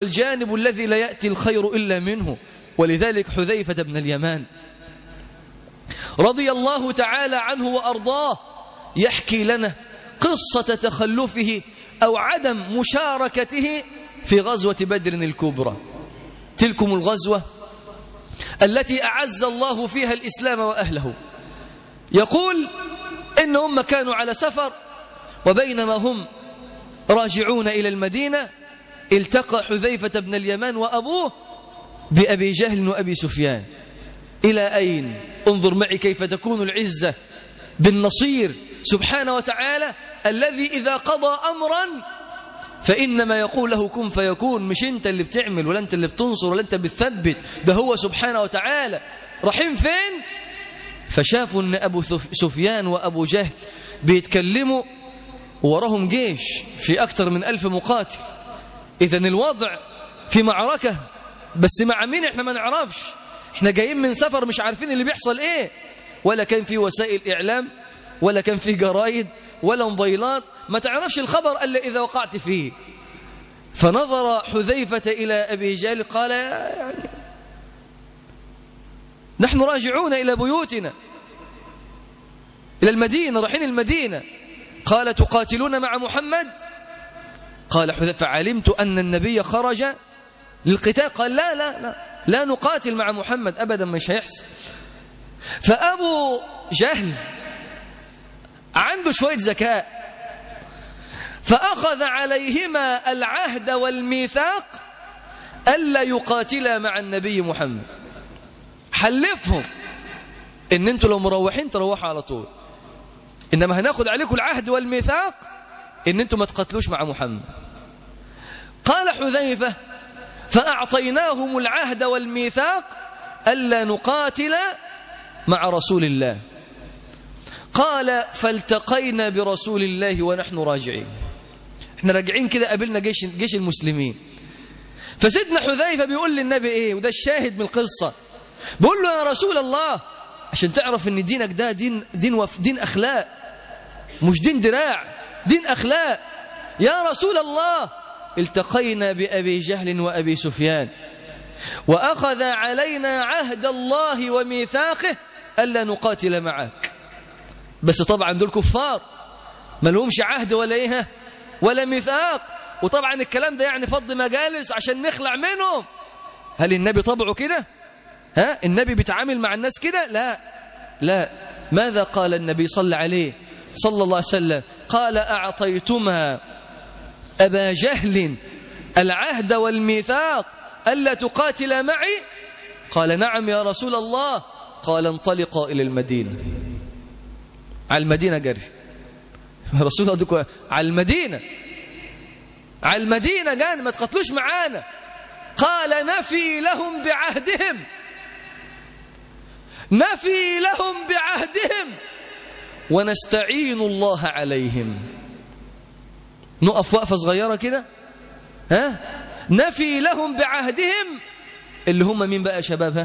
الجانب الذي لا يأتي الخير إلا منه ولذلك حذيفة بن اليمان رضي الله تعالى عنه وأرضاه يحكي لنا قصة تخلفه أو عدم مشاركته في غزوة بدر الكبرى تلكم الغزوة التي أعز الله فيها الإسلام وأهله يقول إنهم كانوا على سفر وبينما هم راجعون إلى المدينة التقى حذيفة بن اليمان وأبوه بأبي جهل وأبي سفيان إلى أين انظر معي كيف تكون العزة بالنصير سبحانه وتعالى الذي إذا قضى أمرا فإنما يقول له كن فيكون مش أنت اللي بتعمل ولا أنت اللي بتنصر ولا أنت بتثبت ده هو سبحانه وتعالى رحيم فين فشافوا أن أبو سفيان وأبو جهل بيتكلموا وراهم جيش في أكثر من ألف مقاتل إذا الوضع في معركة بس مع مين احنا ما نعرفش احنا جايين من سفر مش عارفين اللي بيحصل ايه ولا كان في وسائل إعلام ولا كان في جرايد ولا موبايلات ما تعرفش الخبر إلا إذا وقعت فيه فنظر حذيفة إلى أبي جهل قال يعني نحن راجعون إلى بيوتنا إلى المدينة رايحين المدينة قال تقاتلون مع محمد قال حذيفة علمت أن النبي خرج للقتال قال لا لا لا لا نقاتل مع محمد أبدا مش هيحصل فأبو جهل عنده شوية ذكاء فأخذ عليهما العهد والميثاق ألا يقاتلا مع النبي محمد حلفهم إن أنتوا لو مروحين تروحوا على طول إنما هناخد عليكم العهد والميثاق إن أنتوا ما تقتلوش مع محمد قال حذيفة فأعطيناهم العهد والميثاق ألا نقاتل مع رسول الله قال فالتقينا برسول الله ونحن راجعين احنا راجعين كده قابلنا جيش جيش المسلمين فسيدنا حذيفة بيقول للنبي ايه وده الشاهد من القصة بيقول له يا رسول الله عشان تعرف ان دينك ده دين دين وف دين اخلاق مش دين دراع دين اخلاق يا رسول الله التقينا بأبي جهل وأبي سفيان وأخذ علينا عهد الله وميثاقه ألا نقاتل معك بس طبعا دول كفار ما لهمش عهد ولا ايه ولا ميثاق وطبعا الكلام ده يعني فض مجالس عشان نخلع منهم هل النبي طبعه كده ها النبي بيتعامل مع الناس كده لا لا ماذا قال النبي صلى عليه صلى الله عليه وسلم قال أعطيتما أبا جهل العهد والميثاق ألا تقاتل معي قال نعم يا رسول الله قال انطلقا إلى المدينة على المدينة جري رسول الله على المدينة على المدينة قال ما تقتلوش معانا قال نفي لهم بعهدهم نفي لهم بعهدهم ونستعين الله عليهم نقف وقفة صغيرة كده ها نفي لهم بعهدهم اللي هم مين بقى شبابها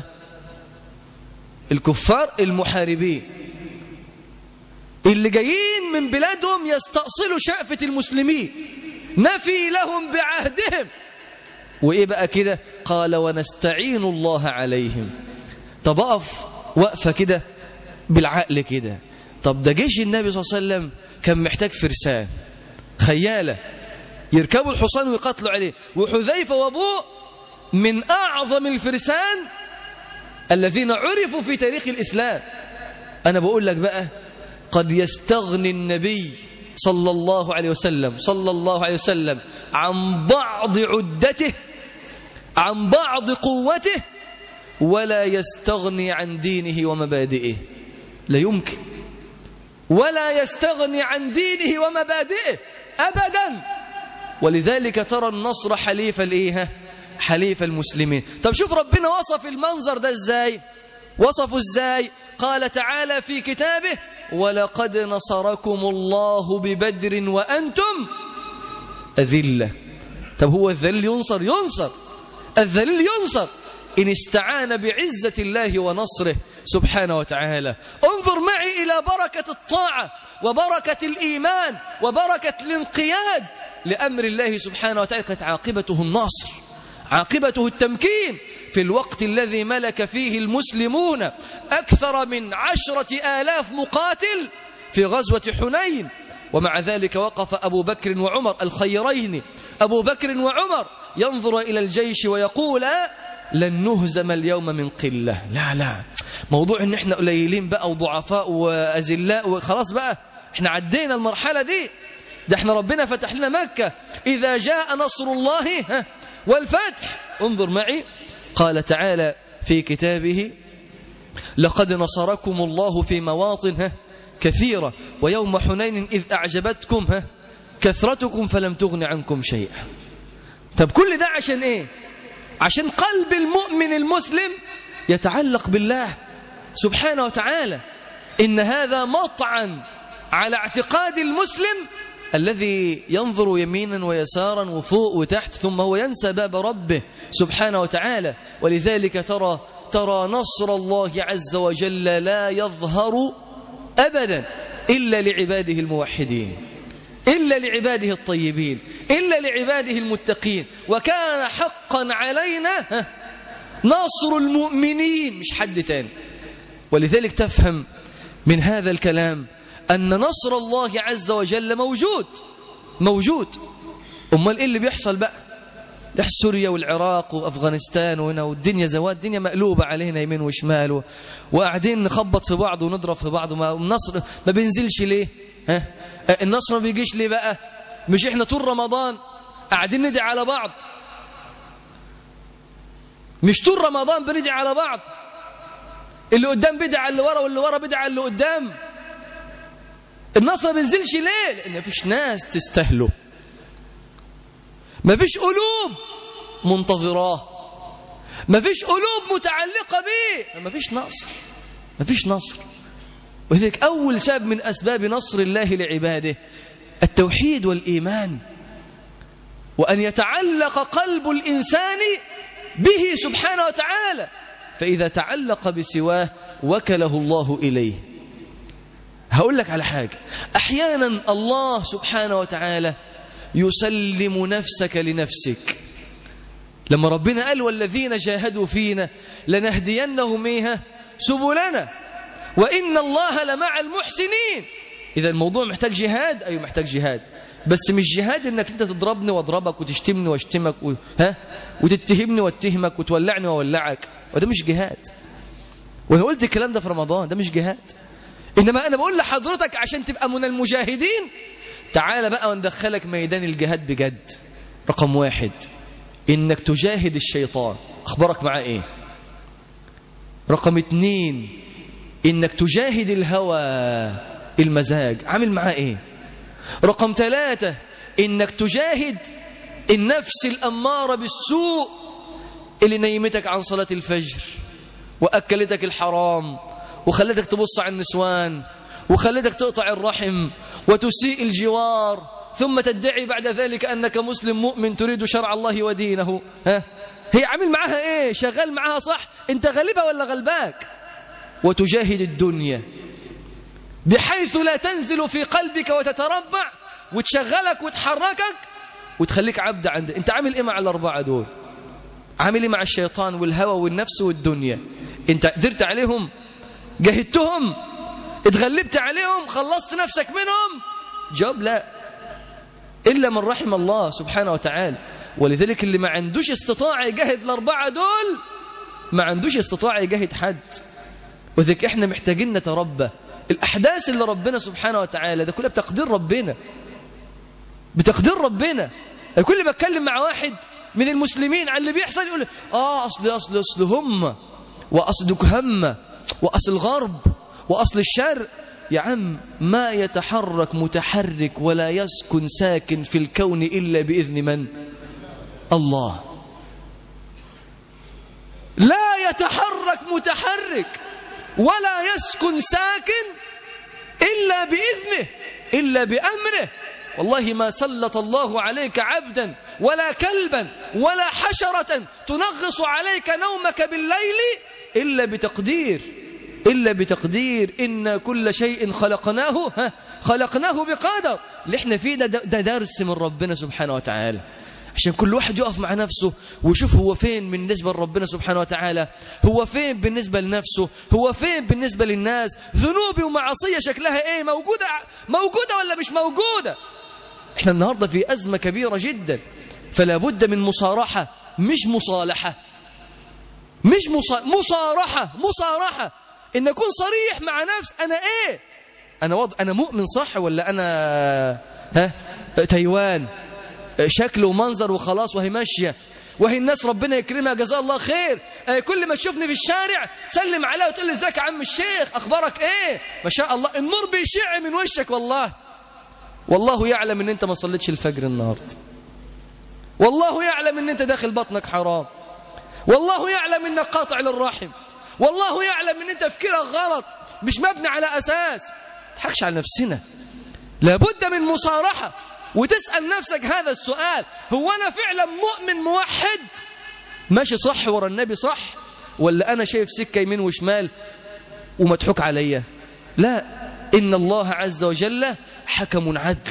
الكفار المحاربين اللي جايين من بلادهم يستأصلوا شأفة المسلمين نفي لهم بعهدهم وإيه بقى كده قال ونستعين الله عليهم طب أقف وقفة كده بالعقل كده طب ده جيش النبي صلى الله عليه وسلم كان محتاج فرسان خيالة يركبوا الحصان ويقاتلوا عليه وحذيفة وابوه من أعظم الفرسان الذين عرفوا في تاريخ الإسلام أنا بقول لك بقى قد يستغني النبي صلى الله عليه وسلم صلى الله عليه وسلم عن بعض عدته عن بعض قوته ولا يستغني عن دينه ومبادئه لا يمكن ولا يستغني عن دينه ومبادئه أبدا ولذلك ترى النصر حليف الإيه حليف المسلمين طب شوف ربنا وصف المنظر ده ازاي وصفه ازاي قال تعالى في كتابه ولقد نصركم الله ببدر وأنتم أذلة طب هو الذليل ينصر ينصر الذليل ينصر إن استعان بعزة الله ونصره سبحانه وتعالى انظر معي إلى بركة الطاعة وبركة الإيمان وبركة الانقياد لأمر الله سبحانه وتعالى كانت عاقبته النصر عاقبته التمكين في الوقت الذي ملك فيه المسلمون أكثر من عشرة آلاف مقاتل في غزوة حنين ومع ذلك وقف أبو بكر وعمر الخيرين أبو بكر وعمر ينظر إلى الجيش ويقول لن نهزم اليوم من قلة لا لا موضوع ان احنا قليلين بقى وضعفاء وأزلاء وخلاص بقى احنا عدينا المرحلة دي ده احنا ربنا فتح لنا مكة إذا جاء نصر الله ها والفتح انظر معي قال تعالى في كتابه لقد نصركم الله في مواطن ها كثيرة ويوم حنين إذ أعجبتكم ها كثرتكم فلم تغن عنكم شيئا طب كل ده عشان ايه عشان قلب المؤمن المسلم يتعلق بالله سبحانه وتعالى إن هذا مطعن على اعتقاد المسلم الذي ينظر يمينا ويسارا وفوق وتحت ثم هو ينسى باب ربه سبحانه وتعالى ولذلك ترى ترى نصر الله عز وجل لا يظهر أبدا إلا لعباده الموحدين إلا لعباده الطيبين إلا لعباده المتقين وكان حقا علينا نصر المؤمنين مش حد تاني ولذلك تفهم من هذا الكلام أن نصر الله عز وجل موجود موجود أمال إيه اللي بيحصل بقى يحصل سوريا والعراق وأفغانستان وهنا والدنيا زواد الدنيا مقلوبة علينا يمين وشمال وقاعدين نخبط في بعض ونضرب في بعض وما النصر ما بينزلش ليه ها النصر ما بيجيش ليه بقى مش احنا طول رمضان قاعدين ندعي على بعض مش طول رمضان بندعي على بعض اللي قدام بدع اللي ورا واللي ورا بدع اللي قدام النصر ما بينزلش ليه لان مفيش ناس تستهله مفيش قلوب منتظراه مفيش قلوب متعلقة به مفيش نصر مفيش نصر ولذلك أول سبب من أسباب نصر الله لعباده التوحيد والإيمان وأن يتعلق قلب الإنسان به سبحانه وتعالى فإذا تعلق بسواه وكله الله إليه هقول لك على حاجة أحيانا الله سبحانه وتعالى يسلم نفسك لنفسك لما ربنا قال والذين جاهدوا فينا لنهدينهم إيها سبلنا وإن الله لمع المحسنين إذا الموضوع محتاج جهاد أيوة محتاج جهاد بس مش جهاد انك انت تضربني واضربك وتشتمني واشتمك و... ها وتتهمني واتهمك وتولعني واولعك وده مش جهاد وانا قلت الكلام ده في رمضان ده مش جهاد انما انا بقول لحضرتك عشان تبقى من المجاهدين تعال بقى وندخلك ميدان الجهاد بجد رقم واحد انك تجاهد الشيطان اخبارك معاه ايه رقم اتنين انك تجاهد الهوى المزاج عامل معاه ايه رقم ثلاثة إنك تجاهد النفس الأمارة بالسوء اللي نيمتك عن صلاة الفجر وأكلتك الحرام وخلتك تبص على النسوان وخلتك تقطع الرحم وتسيء الجوار ثم تدعي بعد ذلك أنك مسلم مؤمن تريد شرع الله ودينه ها؟ هي عامل معها ايه شغال معها صح انت غالبها ولا غلباك وتجاهد الدنيا بحيث لا تنزل في قلبك وتتربع وتشغلك وتحركك وتخليك عبد عند انت عامل ايه مع الاربعه دول عامل ايه مع الشيطان والهوى والنفس والدنيا انت قدرت عليهم جهدتهم اتغلبت عليهم خلصت نفسك منهم جواب لا الا من رحم الله سبحانه وتعالى ولذلك اللي ما عندوش استطاعه يجاهد الاربعه دول ما عندوش استطاعه يجاهد حد وذلك احنا محتاجين نتربى الأحداث اللي ربنا سبحانه وتعالى ده كلها بتقدير ربنا بتقدير ربنا كل ما اتكلم مع واحد من المسلمين عن اللي بيحصل يقول اه اصل اصل اصل هم واصل هم واصل الغرب واصل الشرق يا عم ما يتحرك متحرك ولا يسكن ساكن في الكون الا باذن من الله لا يتحرك متحرك ولا يسكن ساكن إلا بإذنه إلا بأمره والله ما سلط الله عليك عبدا ولا كلبا ولا حشرة تنغص عليك نومك بالليل إلا بتقدير إلا بتقدير إن كل شيء خلقناه ها خلقناه بقدر اللي احنا فيه ده, ده درس من ربنا سبحانه وتعالى عشان كل واحد يقف مع نفسه ويشوف هو فين بالنسبة لربنا سبحانه وتعالى هو فين بالنسبة لنفسه هو فين بالنسبة للناس ذنوبي ومعاصية شكلها ايه موجودة موجودة ولا مش موجودة احنا النهاردة في أزمة كبيرة جدا فلا بد من مصارحة مش مصالحة مش مصا... مصارحة مصارحة إن أكون صريح مع نفس أنا إيه أنا وضع أنا مؤمن صح ولا أنا ها تايوان شكل ومنظر وخلاص وهي ماشية وهي الناس ربنا يكرمها جزاه الله خير كل ما تشوفني في الشارع سلم عليها وتقول لي ازيك يا عم الشيخ اخبارك ايه ما شاء الله النور بيشع من وشك والله والله يعلم ان انت ما صليتش الفجر النهارده والله يعلم ان انت داخل بطنك حرام والله يعلم انك قاطع للرحم والله يعلم ان انت تفكيرك غلط مش مبني على اساس تضحكش على نفسنا لابد من مصارحه وتسال نفسك هذا السؤال هو انا فعلا مؤمن موحد ماشي صح ورا النبي صح ولا انا شايف سكه يمين وشمال ومضحوك عليا لا ان الله عز وجل حكم عدل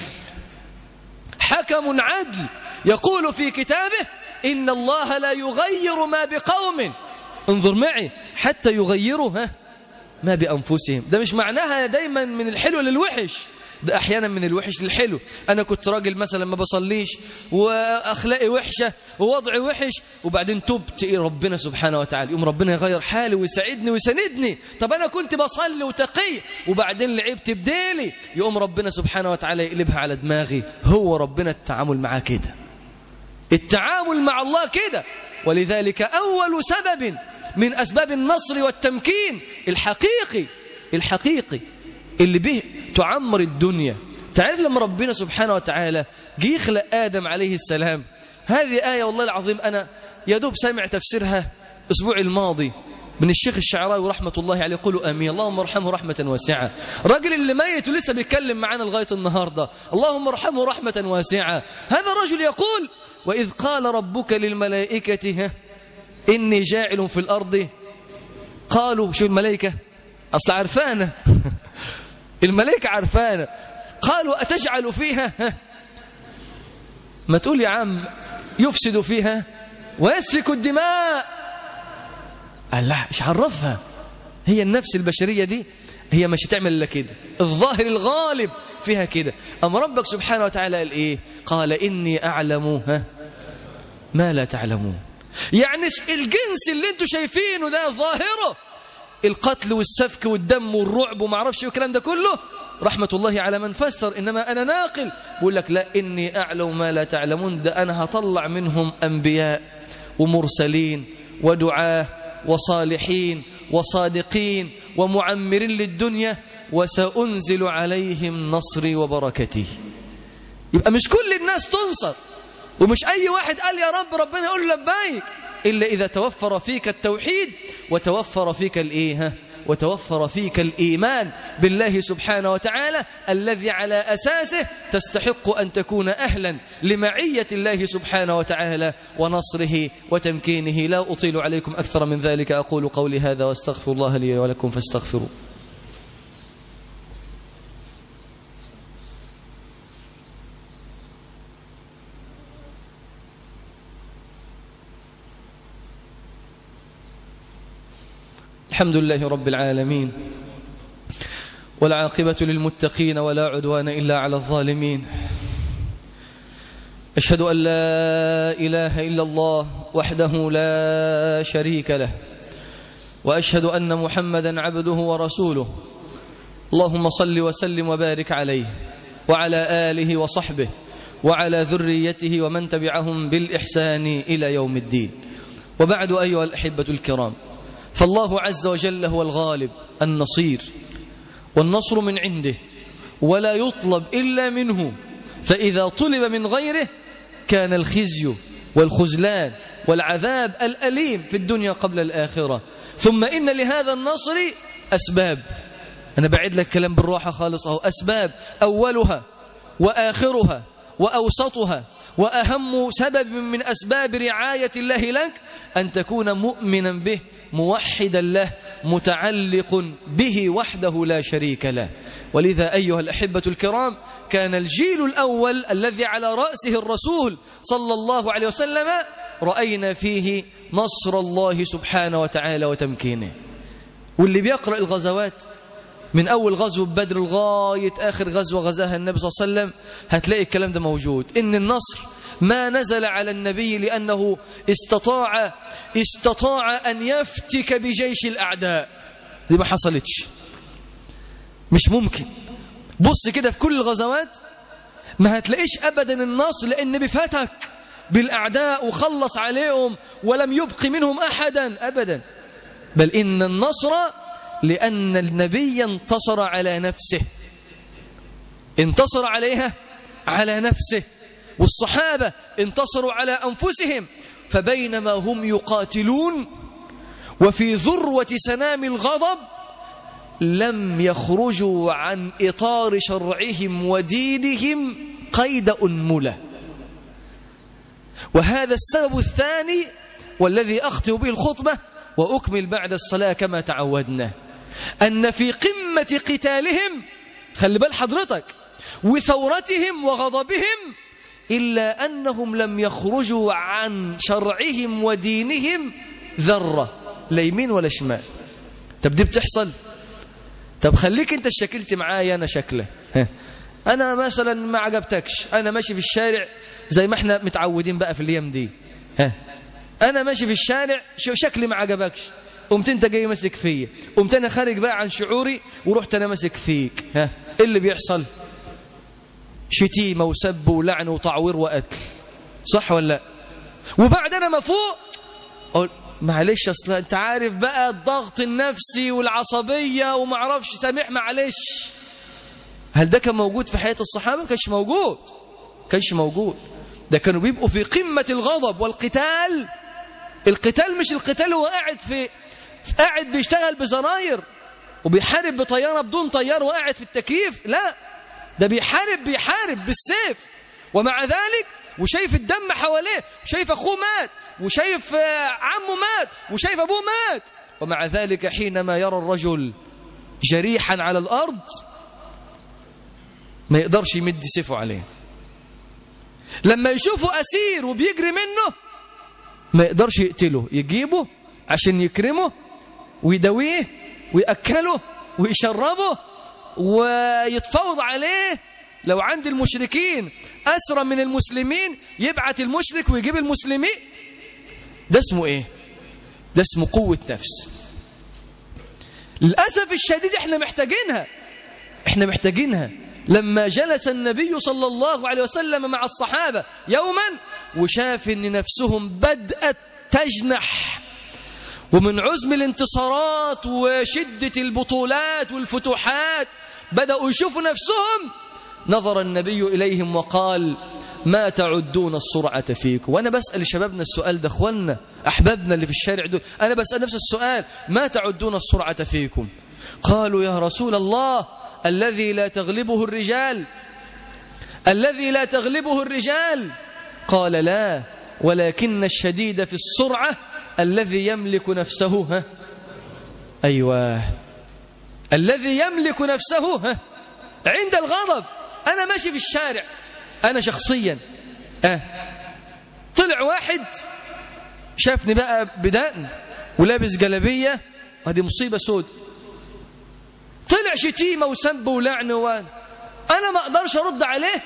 حكم عدل يقول في كتابه إن الله لا يغير ما بقوم انظر معي حتى يغيروا ها ما بأنفسهم ده مش معناها دايما من الحلو للوحش ده أحيانا من الوحش للحلو أنا كنت راجل مثلا ما بصليش وأخلاقي وحشة ووضعي وحش وبعدين تبت إيه ربنا سبحانه وتعالى يوم ربنا يغير حالي ويساعدني ويساندني طب أنا كنت بصلي وتقي وبعدين لعبت بديلي يقوم ربنا سبحانه وتعالى يقلبها على دماغي هو ربنا التعامل معاه كده التعامل مع الله كده ولذلك أول سبب من أسباب النصر والتمكين الحقيقي الحقيقي اللي به تعمر الدنيا تعرف لما ربنا سبحانه وتعالى جه يخلق آدم عليه السلام هذه آية والله العظيم أنا يدوب سامع تفسيرها الأسبوع الماضي من الشيخ الشعراوي رحمة الله عليه يقول آمين اللهم ارحمه رحمة واسعة راجل اللي ميت ولسه بيتكلم معانا لغاية النهاردة اللهم ارحمه رحمة واسعة هذا الرجل يقول وإذ قال ربك للملائكة ها إني جاعل في الأرض قالوا شو الملائكة أصل عرفانة الملائكة عرفانة قالوا أتجعل فيها ها ما تقول يا عم يفسد فيها ويسفك الدماء قال لا مش عرفها هي النفس البشرية دي هي مش هتعمل الا كده الظاهر الغالب فيها كده أما ربك سبحانه وتعالى قال إيه قال إني أعلم ها ما لا تعلمون يعني الجنس اللي انتوا شايفينه ده ظاهره القتل والسفك والدم والرعب وما اعرفش والكلام ده كله رحمة الله على من فسر إنما أنا ناقل بقول لك لا إني أعلم ما لا تعلمون ده أنا هطلع منهم أنبياء ومرسلين ودعاه وصالحين وصادقين ومعمرين للدنيا وسأنزل عليهم نصري وبركتي يبقى مش كل الناس تنصر ومش أي واحد قال يا رب ربنا يقول لبيك إلا إذا توفر فيك التوحيد وتوفر فيك الإيه وتوفر فيك الإيمان بالله سبحانه وتعالى الذي على أساسه تستحق أن تكون أهلا لمعية الله سبحانه وتعالى ونصره وتمكينه لا أطيل عليكم أكثر من ذلك أقول قولي هذا واستغفر الله لي ولكم فاستغفروا الحمد لله رب العالمين والعاقبة للمتقين ولا عدوان إلا على الظالمين أشهد أن لا إله إلا الله وحده لا شريك له وأشهد أن محمدا عبده ورسوله اللهم صل وسلم وبارك عليه وعلى آله وصحبه وعلى ذريته ومن تبعهم بالإحسان إلى يوم الدين وبعد أيها الأحبة الكرام فالله عز وجل هو الغالب النصير والنصر من عنده ولا يطلب إلا منه فإذا طلب من غيره كان الخزي والخزلان والعذاب الأليم في الدنيا قبل الآخرة ثم إن لهذا النصر أسباب أنا بعد لك كلام بالراحة خالص أهو أسباب أولها وآخرها وأوسطها وأهم سبب من أسباب رعاية الله لك أن تكون مؤمنا به موحدا له متعلق به وحده لا شريك له ولذا أيها الأحبة الكرام كان الجيل الأول الذي على رأسه الرسول صلى الله عليه وسلم رأينا فيه نصر الله سبحانه وتعالى وتمكينه واللي بيقرأ الغزوات من أول غزو بدر لغاية آخر غزوة غزاها النبي صلى الله عليه وسلم هتلاقي الكلام ده موجود إن النصر ما نزل على النبي لأنه استطاع استطاع أن يفتك بجيش الأعداء دي ما حصلتش مش ممكن بص كده في كل الغزوات ما هتلاقيش أبدا النصر لأن النبي فتك بالأعداء وخلص عليهم ولم يبق منهم أحدا أبدا بل إن النصر لأن النبي انتصر على نفسه انتصر عليها على نفسه والصحابة انتصروا على أنفسهم فبينما هم يقاتلون وفي ذروة سنام الغضب لم يخرجوا عن إطار شرعهم ودينهم قيد أنملة وهذا السبب الثاني والذي أختم به الخطبة وأكمل بعد الصلاة كما تعودنا أن في قمة قتالهم خلي بال حضرتك وثورتهم وغضبهم إلا أنهم لم يخرجوا عن شرعهم ودينهم ذرة لا يمين ولا شمال طب دي بتحصل طب خليك انت شكلت معايا انا شكله انا مثلا ما عجبتكش انا ماشي في الشارع زي ما احنا متعودين بقى في الايام دي ها انا ماشي في الشارع شكلي ما عجبكش قمت انت جاي ماسك فيا قمت انا خارج بقى عن شعوري ورحت انا ماسك فيك ها ايه اللي بيحصل شتيمه وسب ولعن وتعوير وقتل صح ولا لا وبعد انا ما فوق اقول معلش اصل انت عارف بقى الضغط النفسي والعصبيه وما اعرفش سامح معلش هل ده كان موجود في حياه الصحابه ما كانش موجود كانش موجود ده كانوا بيبقوا في قمه الغضب والقتال القتال مش القتال هو قاعد في قاعد بيشتغل بزراير وبيحارب بطياره بدون طيار وقاعد في التكييف لا ده بيحارب بيحارب بالسيف ومع ذلك وشايف الدم حواليه وشايف أخوه مات وشايف عمه مات وشايف أبوه مات ومع ذلك حينما يرى الرجل جريحا على الأرض ما يقدرش يمد سيفه عليه لما يشوفه أسير وبيجري منه ما يقدرش يقتله يجيبه عشان يكرمه ويدويه ويأكله ويشربه ويتفاوض عليه لو عند المشركين أسرى من المسلمين يبعت المشرك ويجيب المسلمين ده اسمه ايه ده اسمه قوة نفس للأسف الشديد احنا محتاجينها احنا محتاجينها لما جلس النبي صلى الله عليه وسلم مع الصحابة يوما وشاف ان نفسهم بدأت تجنح ومن عزم الانتصارات وشدة البطولات والفتوحات بدأوا يشوفوا نفسهم نظر النبي إليهم وقال ما تعدون السرعة فيكم وأنا بسأل شبابنا السؤال ده أخوانا أحبابنا اللي في الشارع دول أنا بسأل نفس السؤال ما تعدون السرعة فيكم قالوا يا رسول الله الذي لا تغلبه الرجال الذي لا تغلبه الرجال قال لا ولكن الشديد في السرعة الذي يملك نفسه ها أيوة الذي يملك نفسه ها عند الغضب أنا ماشي في الشارع أنا شخصيا أه طلع واحد شافني بقى بدقن ولابس جلبية هذه مصيبة سود طلع شتيمة وسب ولعن وان أنا ما أقدرش أرد عليه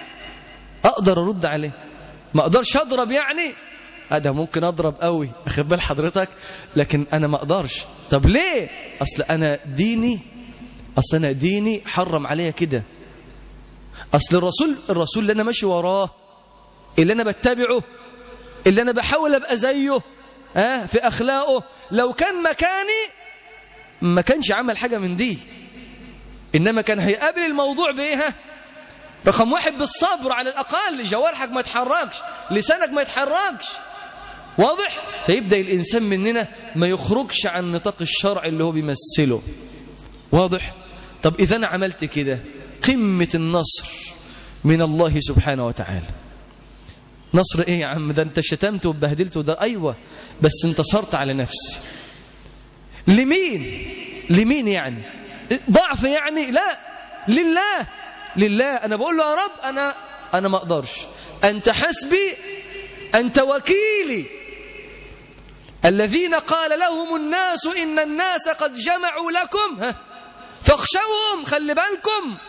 أقدر أرد عليه ما أقدرش أضرب يعني ده ممكن أضرب قوي أخد بال حضرتك لكن أنا ما أقدرش طب ليه أصل أنا ديني أصل أنا ديني حرم عليا كده أصل الرسول الرسول اللي أنا ماشي وراه اللي أنا بتبعه اللي أنا بحاول أبقى زيه آه في أخلاقه لو كان مكاني ما كانش عمل حاجة من دي إنما كان هيقابل الموضوع بإيه رقم واحد بالصبر على الأقل جوارحك ما يتحركش لسانك ما يتحركش واضح فيبدأ الإنسان مننا ما يخرجش عن نطاق الشرع اللي هو بيمثله واضح طب إذا أنا عملت كده قمة النصر من الله سبحانه وتعالى نصر ايه يا عم ده انت شتمت وبهدلت وده ايوه بس انتصرت على نفسي لمين لمين يعني ضعف يعني لا لله لله أنا بقول له يا رب أنا أنا ما أقدرش أنت حسبي أنت وكيلي الذين قال لهم الناس إن الناس قد جمعوا لكم ها فاخشوهم خلي بالكم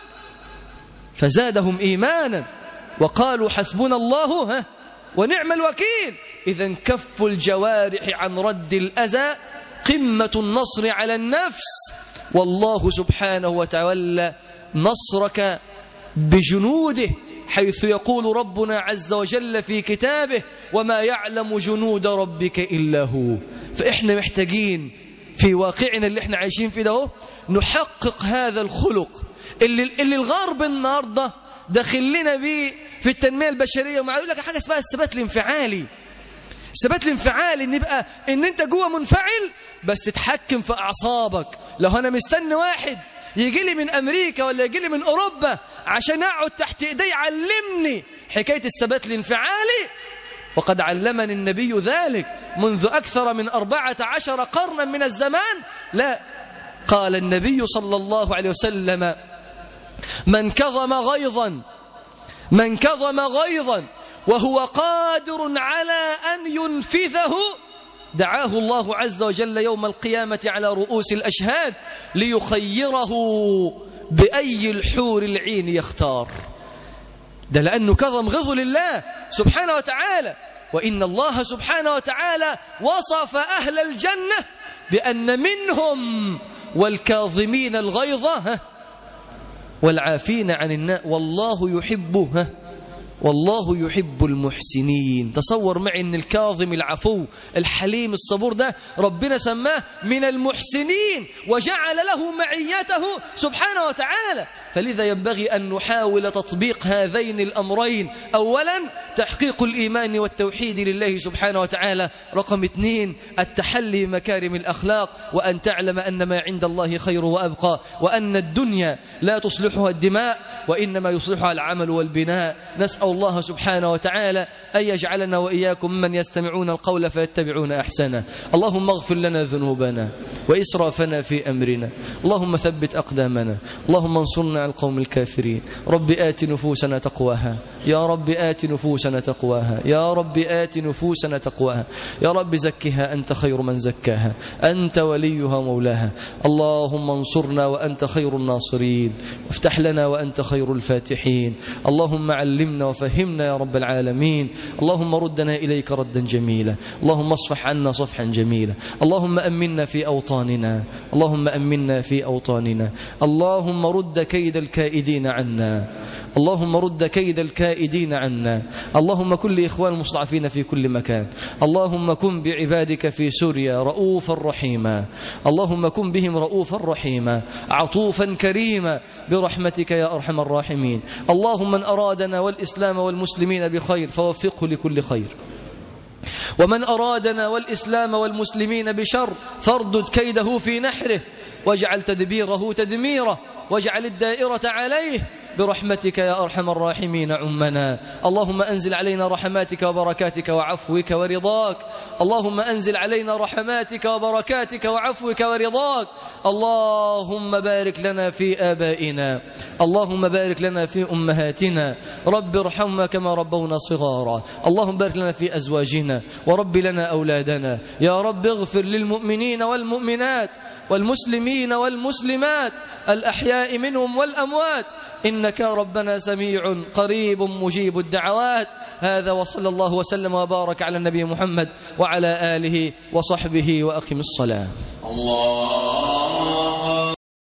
فزادهم إيمانا وقالوا حسبنا الله ها ونعم الوكيل إذا كف الجوارح عن رد الأذى قمة النصر على النفس والله سبحانه وتعالى نصرك بجنوده حيث يقول ربنا عز وجل في كتابه وما يعلم جنود ربك إلا هو فإحنا محتاجين في واقعنا اللي احنا عايشين فيه ده نحقق هذا الخلق اللي, اللي الغرب النهارده داخل لنا بيه في التنمية البشرية ومع يقول لك حاجة اسمها الثبات الانفعالي الثبات الانفعالي ان يبقى ان انت جوه منفعل بس تتحكم في اعصابك لو انا مستني واحد يجي لي من امريكا ولا يجي لي من اوروبا عشان اقعد تحت ايديه يعلمني حكايه الثبات الانفعالي وقد علمني النبي ذلك منذ اكثر من أربعة عشر قرنا من الزمان لا قال النبي صلى الله عليه وسلم من كظم غيظا من كظم غيظا وهو قادر على أن ينفذه دعاه الله عز وجل يوم القيامة على رؤوس الأشهاد ليخيره بأي الحور العين يختار ده لأنه كظم غض لله سبحانه وتعالى وإن الله سبحانه وتعالى وصف أهل الجنة بأن منهم والكاظمين الغيظ والعافين عن الناء والله يحبه والله يحب المحسنين تصور معي ان الكاظم العفو الحليم الصبور ده ربنا سماه من المحسنين وجعل له معيته سبحانه وتعالى فلذا ينبغي أن نحاول تطبيق هذين الأمرين أولا تحقيق الإيمان والتوحيد لله سبحانه وتعالى رقم اثنين التحلي مكارم الأخلاق وأن تعلم أن ما عند الله خير وأبقى وأن الدنيا لا تصلحها الدماء وإنما يصلحها العمل والبناء نسأل الله سبحانه وتعالى أن يجعلنا وإياكم من يستمعون القول فيتبعون أحسنه اللهم اغفر لنا ذنوبنا وإسرافنا في أمرنا اللهم ثبت أقدامنا اللهم انصرنا على القوم الكافرين رب آت نفوسنا تقواها يا رب آت نفوسنا تقواها يا رب آت نفوسنا تقواها يا رب زكها أنت خير من زكاها أنت وليها مولاها اللهم انصرنا وأنت خير الناصرين وافتح لنا وأنت خير الفاتحين اللهم علمنا وفهمنا يا رب العالمين اللهم ردنا إليك ردا جميلا اللهم اصفح عنا صفحا جميلا اللهم أمنا في أوطاننا اللهم أمنا في أوطاننا اللهم رد كيد الكائدين عنا اللهم رد كيد الكائدين عنا اللهم كن لإخوان المستضعفين في كل مكان اللهم كن بعبادك في سوريا رؤوفا رحيما اللهم كن بهم رؤوفا رحيما عطوفا كريما برحمتك يا أرحم الراحمين اللهم من أرادنا والإسلام والمسلمين بخير فوفقه لكل خير ومن أرادنا والإسلام والمسلمين بشر فاردد كيده في نحره واجعل تدبيره تدميره واجعل الدائرة عليه برحمتك يا أرحم الراحمين عمنا اللهم أنزل علينا رحماتك وبركاتك وعفوك ورضاك اللهم أنزل علينا رحماتك وبركاتك وعفوك ورضاك اللهم بارك لنا في آبائنا اللهم بارك لنا في أمهاتنا رب ارحمنا كما ربونا صغارا اللهم بارك لنا في أزواجنا ورب لنا أولادنا يا رب اغفر للمؤمنين والمؤمنات والمسلمين والمسلمات الأحياء منهم والأموات إنك ربنا سميع قريب مجيب الدعوات هذا وصلى الله وسلم وبارك على النبي محمد وعلى آله وصحبه وأقم الصلاة الله